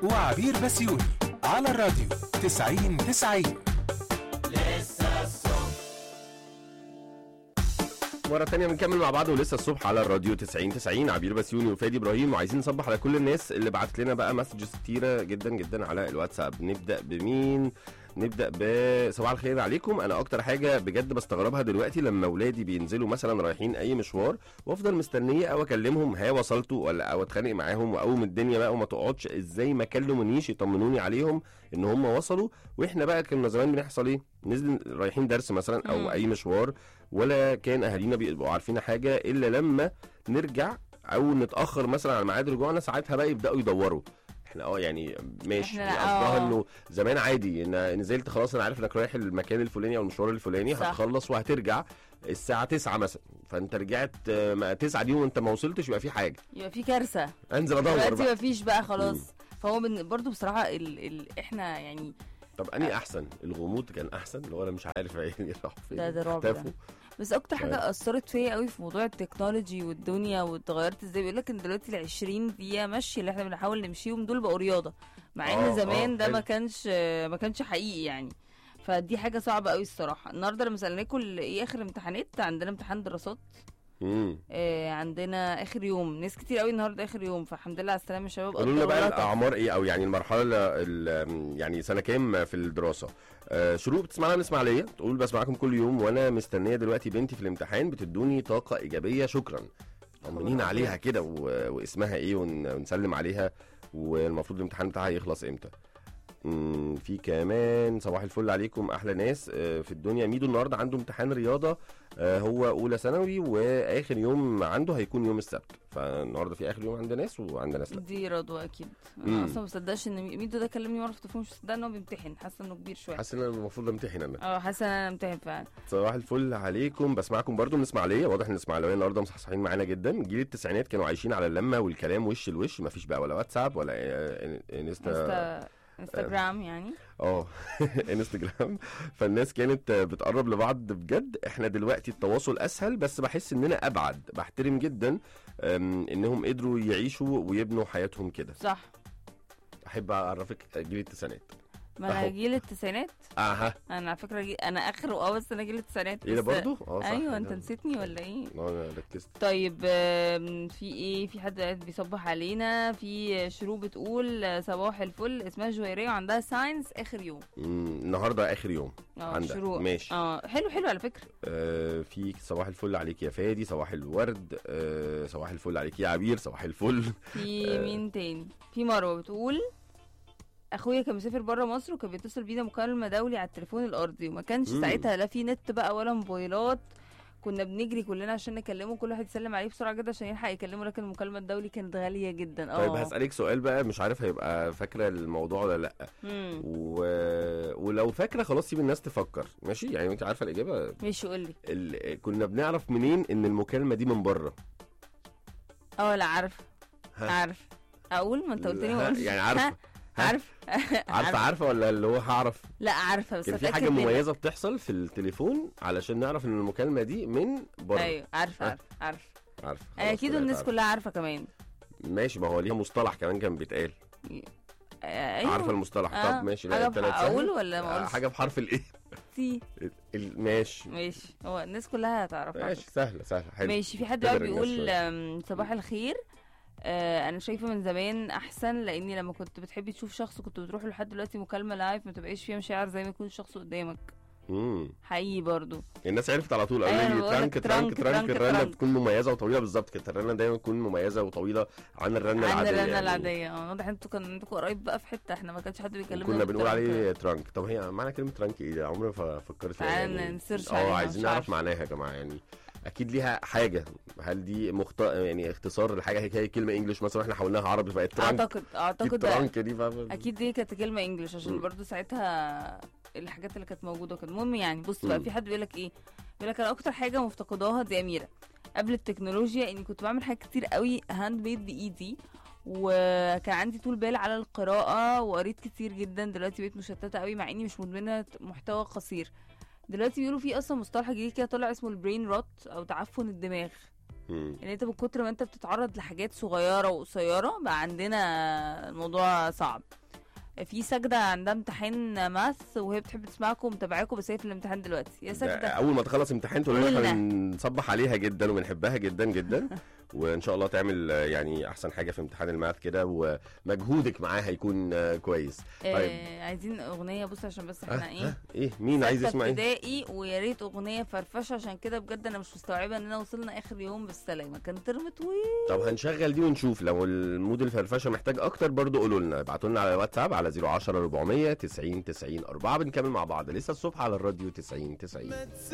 وعبير بسيوني على الراديو 90 90 مرة تانية بنكمل مع بعض ولسه الصبح على الراديو 90 90 عبير بسيوني وفادي ابراهيم وعايزين نصبح على كل الناس اللي بعت لنا بقى مسجز كتيرة جدا جدا على الواتساب نبدأ بمين؟ نبدأ ب صباح الخير عليكم انا اكتر حاجة بجد بستغربها دلوقتي لما اولادي بينزلوا مثلا رايحين اي مشوار وافضل مستنية او اكلمهم ها وصلتوا ولا او اتخانق معاهم واقوم الدنيا بقى وما تقعدش ازاي ما كلمونيش يطمنوني عليهم ان هم وصلوا واحنا بقى كنا زمان بنحصل ايه؟ نزل رايحين درس مثلا مم. او اي مشوار ولا كان اهالينا بيبقوا عارفين حاجه الا لما نرجع او نتاخر مثلا على ميعاد رجوعنا ساعتها بقى يبداوا يدوروا احنا اه يعني ماشي إحنا- قصدها آه. انه زمان عادي ان نزلت خلاص انا عارف انك رايح المكان الفلاني او المشوار الفلاني صح. هتخلص وهترجع الساعه 9 مثلا فانت رجعت آه، ما 9 دي وانت ما وصلتش يبقى في حاجه يبقى في كارثه انزل ادور دلوقتي بقى مفيش بقى خلاص فهو بن... برضو بصراحه ال... ال... احنا يعني طب اني احسن الغموض كان احسن اللي هو انا مش عارف عيني راح فين ده ده رعب ده. اختفوا. بس اكتر مش حاجه اثرت فيا قوي في موضوع التكنولوجي والدنيا واتغيرت ازاي بيقول لك ان دلوقتي ال 20 دقيقه مشي اللي احنا بنحاول نمشيهم دول بقوا رياضه مع آه، ان زمان آه، ده ما حلو. كانش ما كانش حقيقي يعني فدي حاجه صعبه قوي الصراحه النهارده لما سالناكم ايه اخر امتحانات عندنا امتحان دراسات مم. آه عندنا اخر يوم ناس كتير قوي النهارده اخر يوم فالحمد لله على السلامه يا شباب قولوا لنا قدروا بقى لطف. الاعمار ايه او يعني المرحله ال- ال- يعني سنه كام في الدراسه آه شروق بتسمعنا من اسماعيليه تقول بسمعكم كل يوم وانا مستنيه دلوقتي بنتي في الامتحان بتدوني طاقه ايجابيه شكرا طمنينا خبر عليها أبيض. كده و- واسمها ايه ون- ونسلم عليها والمفروض الامتحان بتاعها يخلص امتى مم، في كمان صباح الفل عليكم احلى ناس آه، في الدنيا ميدو النهارده عنده امتحان رياضه آه، هو اولى ثانوي واخر يوم عنده هيكون يوم السبت فالنهارده في اخر يوم عند ناس وعند ناس لا دي رضوى اكيد مم. انا اصلا ما بصدقش ان مي- ميدو ده كلمني مره في التليفون مش مصدقه ان هو بيمتحن حاسه انه كبير شويه حاسس ان انا المفروض امتحن انا اه حاسه ان انا امتحن فعلا صباح الفل عليكم بسمعكم برضو من اسماعيليه واضح ان الاسماعيليه النهارده مصحصحين معانا جدا جيل التسعينات كانوا عايشين على اللمه والكلام وش لوش مفيش بقى ولا واتساب ولا آه، إن- انستا انستا انستغرام يعني اه انستجرام فالناس كانت آه، بتقرب لبعض بجد احنا دلوقتي التواصل اسهل بس بحس اننا ابعد بحترم جدا آم، انهم قدروا يعيشوا ويبنوا حياتهم كده صح احب اعرفك جيل التسعينات ما انا أهو. جيل التسعينات اها انا على فكره جي... انا اخر اه بس انا جيل التسعينات ايه ده بس- برضو اه صح ايوه انت ده- نسيتني ولا ايه اه انا ركزت طيب آم، في ايه في حد قاعد بيصبح علينا في شروق بتقول آه، صباح الفل اسمها جويريه وعندها ساينس اخر يوم مم، النهارده اخر يوم اه عندك شروق ماشي اه حلو حلو على فكره آه في صباح الفل عليك يا فادي صباح الورد آه صباح الفل عليك يا عبير صباح الفل في مين تاني في مروه بتقول اخويا كان مسافر بره مصر وكان بيتصل بينا مكالمه دولي على التليفون الارضي وما كانش مم. ساعتها لا في نت بقى ولا موبايلات كنا بنجري كلنا عشان نكلمه كل واحد يسلم عليه بسرعه جدا عشان يلحق يكلمه لكن المكالمه الدولي كانت غاليه جدا اه طيب هسألك سؤال بقى مش عارف هيبقى فاكرة الموضوع ولا لا مم. و... ولو فاكرة خلاص سيب الناس تفكر ماشي يعني انت عارفة الإجابة ماشي قول لي ال... كنا بنعرف منين ان المكالمة دي من بره اه لا عارف ها. عارف اقول ما انت قلت لي ما ها، قلتش. يعني عارفة ها، عارف عارفة عارفة ولا اللي هو هعرف لا عارفه بس كان في هتأكد حاجة منك. مميزة بتحصل في التليفون علشان نعرف ان المكالمة دي من بره ايوه عارف ها. عارف عارف عارف اكيد خلاص طلعت الناس عارف. كلها عارفه كمان ماشي ما هو ليها مصطلح كمان كان بيتقال آه، ايوه عارفة المصطلح آه، طب ماشي حاجة لا طلعت سهل. اقول ولا ما آه، اقولش حاجة بحرف الايه سي ال- ماشي ماشي هو الناس كلها هتعرفها ماشي سهلة سهلة حلو ماشي في حد تقدر بقى الناس بيقول شوية. آم، صباح الخير آه انا شايفه من زمان احسن لاني لما كنت بتحبي تشوف شخص كنت بتروح لحد دلوقتي مكالمه لايف ما تبقاش فيها مشاعر زي ما يكون الشخص قدامك مم. حقيقي برضو الناس عرفت على طول أيوة، قالوا أنا لي بقولك ترانك ترانك ترانك، ترانك ترانك، الرنه ترانك. بتكون مميزه وطويله بالظبط كده الرنه دايما تكون مميزه وطويله عن الرنه عن العاديه الرنه يعني. العاديه اه واضح انتوا كان عندكم قريب بقى في حته احنا ما كانش حد بيكلمنا كنا بنقول بالترانك. عليه ترانك طب هي معنى كلمه ترانك ايه ده عمري ما ف- فكرت فيها تعال يعني نسيرش اه عليها، عايزين مش نعرف عارفة. معناها يا جماعه يعني اكيد ليها حاجه هل دي مخت... يعني اختصار لحاجه هي هي كلمه انجلش مثلا احنا حولناها عربي بقت ترانك اعتقد اعتقد ده الترانك دي فاهم اكيد دي كانت كلمه انجلش عشان مم. برضو ساعتها الحاجات اللي كانت موجوده وكده المهم يعني بص بقى مم. في حد بيقول لك ايه بيقول لك انا اكتر حاجه مفتقداها دي اميره قبل التكنولوجيا اني كنت بعمل حاجات كتير قوي هاند ميد بايدي وكان عندي طول بال على القراءه وقريت كتير جدا دلوقتي بقيت مشتته قوي مع اني مش مدمنه محتوى قصير دلوقتي بيقولوا في اصلا مصطلح جديد كده طلع اسمه البرين روت او تعفن الدماغ مم. يعني انت من كتر ما انت بتتعرض لحاجات صغيره وقصيره بقى عندنا الموضوع صعب في سجدة عندها امتحان ماث وهي بتحب تسمعكم ومتابعاكم بس هي في الامتحان دلوقتي يا ده سجدة اول ما تخلص امتحان تقول لنا احنا قولنا. بنصبح عليها جدا وبنحبها جدا جدا وان شاء الله تعمل آه، يعني احسن حاجه في امتحان الماث كده ومجهودك معاه هيكون آه، كويس طيب. آه عايزين اغنيه بص عشان بس آه، احنا ايه آه، ايه مين عايز ستة يسمع ايه ابتدائي ويا ريت اغنيه فرفشه عشان كده بجد انا مش مستوعبه اننا وصلنا اخر يوم بالسلامه كان ترم طويل طب هنشغل دي ونشوف لو المود الفرفشه محتاج اكتر برضو قولوا لنا ابعتوا لنا على الواتساب على 010 400 90 90 4 بنكمل مع بعض لسه الصبح على الراديو 90 90